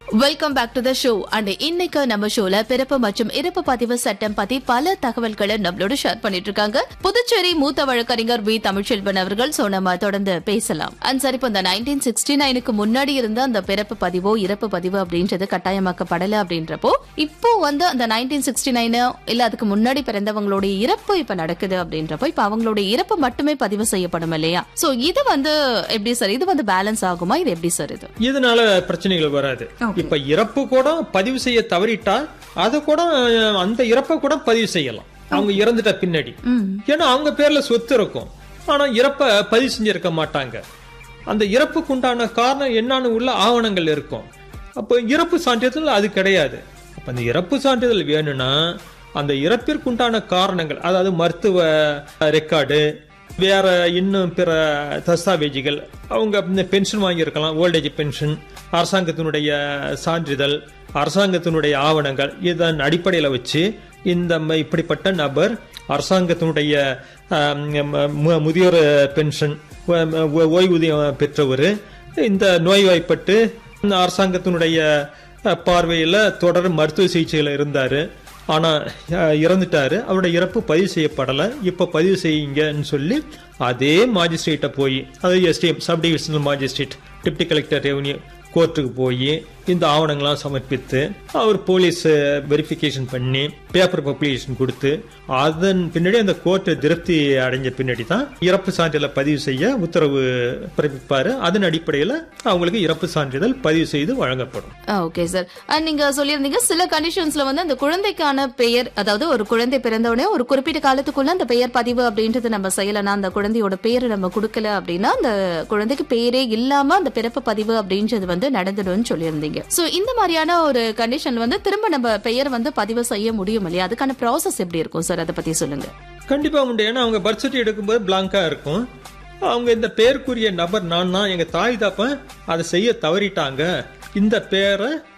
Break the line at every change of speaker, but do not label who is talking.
welcome back to the show and இன்னைக்கு நம்ம ஷோல பிறப்பு மற்றும் இறப்பு பதிவு சட்டம் பத்தி பல தகவல்களை நம்மளோட ஷேர் பண்ணிட்டு இருக்காங்க புதுச்சேரி மூத்த வழக்கறிஞர் வி தமிழ்ச்செல்வன் அவர்கள் சோ நம்ம தொடர்ந்து பேசலாம் அண்ட் சார் இப்போ இந்த நைன்டீன் சிக்ஸ்டி நைனுக்கு முன்னாடி இருந்த அந்த பிறப்பு பதிவோ இறப்பு பதிவு அப்படின்றது கட்டாயமாக்கப்படல அப்படின்றப்போ இப்போ வந்து அந்த நைன்டீன் சிக்ஸ்டி நைனு இல்ல அதுக்கு முன்னாடி பிறந்தவங்களுடைய இறப்பு இப்ப நடக்குது அப்படின்றப்போ இப்ப அவங்களுடைய இறப்பு மட்டுமே பதிவு செய்யப்படும் இல்லையா சோ இது வந்து எப்படி சார் இது வந்து பேலன்ஸ் ஆகுமா இது எப்படி சார் இது
இதனால பிரச்சனைகள் வராது இப்ப இறப்பு கூட பதிவு செய்ய தவறிட்டா அதை கூட அஹ், அந்த இறப்பை கூட பதிவு செய்யலாம் அவங்க இறந்துட்ட பின்னாடி ஏன்னா அவங்க பேர்ல சொத்து இருக்கும் ஆனா இறப்ப பதிவு செஞ்சிருக்க மாட்டாங்க அந்த இறப்புக்கு உண்டான காரணம் என்னன்னு உள்ள ஆவணங்கள் இருக்கும் அப்போ இறப்பு சான்றிதழ் அது கிடையாது அப்ப அந்த இறப்பு சான்றிதழ் வேணும்னா அந்த இறப்பிற்கு உண்டான காரணங்கள் அதாவது மருத்துவ ரெக்கார்டு வேற இன்னும் பிற தஸ்தாவேஜுகள் அவங்க இந்த பென்ஷன் வாங்கியிருக்கலாம் ஓல்டேஜ் பென்ஷன் அரசாங்கத்தினுடைய சான்றிதழ் அரசாங்கத்தினுடைய ஆவணங்கள் இதன் அடிப்படையில் வச்சு இந்த ம- இப்படிப்பட்ட நபர் அரசாங்கத்தினுடைய ஆம், ம- மு- முதியோர் பென்ஷன் ஓ- ஓ- ஓய்வூதியம் பெற்றவர் இந்த நோய்வாய்ப்பட்டு இந்த அரசாங்கத்தினுடைய அஹ், பார்வையில தொடர் மருத்துவ சிகிச்சையில இருந்தாரு ஆனா அஹ், இறந்துட்டாரு அவருடைய இறப்பு பதிவு செய்யப்படல இப்ப பதிவு செய்யுங்கன்னு சொல்லி அதே மாஜிஸ்ட்ரேட்டை போய் அதாவது SDM sub divisional magistrate deputy collector revenue கோர்ட்டுக்கு போய் இந்த ஆவணங்கள்லாம் சமர்ப்பித்து அவர் போலீஸ் வெரிஃபிகேஷன் பண்ணி பேப்பர் பப்ளிகேஷன் கொடுத்து அதன் பின்னாடி அந்த கோர்ட் திருப்தி அடைஞ்ச பின்னாடி தான் இறப்பு சான்றிதழை பதிவு செய்ய உத்தரவு பிறப்பிப்பாரு அதன் அடிப்படையில் அவங்களுக்கு இறப்பு சான்றிதழ் பதிவு செய்து வழங்கப்படும்
ஓகே சார் அண்ட் நீங்க சொல்லியிருந்தீங்க சில கண்டிஷன்ஸ்ல வந்து அந்த குழந்தைக்கான பெயர் அதாவது ஒரு குழந்தை பிறந்த உடனே ஒரு குறிப்பிட்ட காலத்துக்குள்ள அந்த பெயர் பதிவு அப்படின்றது நம்ம செய்யலனா அந்த குழந்தையோட பேரு நம்ம கொடுக்கல அப்படின்னா அந்த குழந்தைக்கு பேரே இல்லாம அந்த பிறப்பு பதிவு அப்படின்றது வந்து நடந்துடும்னு சொல்லியிருந்தீங்க சோ இந்த மாதிரியான ஒரு கண்டிஷன் வந்து திரும்ப நம்ம பெயர் வந்து பதிவு செய்ய முடியும் இல்லையா அதுக்கான ப்ராசஸ் எப்படி இருக்கும் சார் அதை பத்தி சொல்லுங்க
கண்டிப்பா உண்டு ஏன்னா அவங்க பர்த் சர்டிஃபிகேட் எடுக்கும்போது பிளாங்கா இருக்கும் அவங்க இந்த பேருக்குரிய நபர் நான் தான் எங்க தாய் தாப்பன் அதை செய்ய தவறிட்டாங்க இந்த பேரை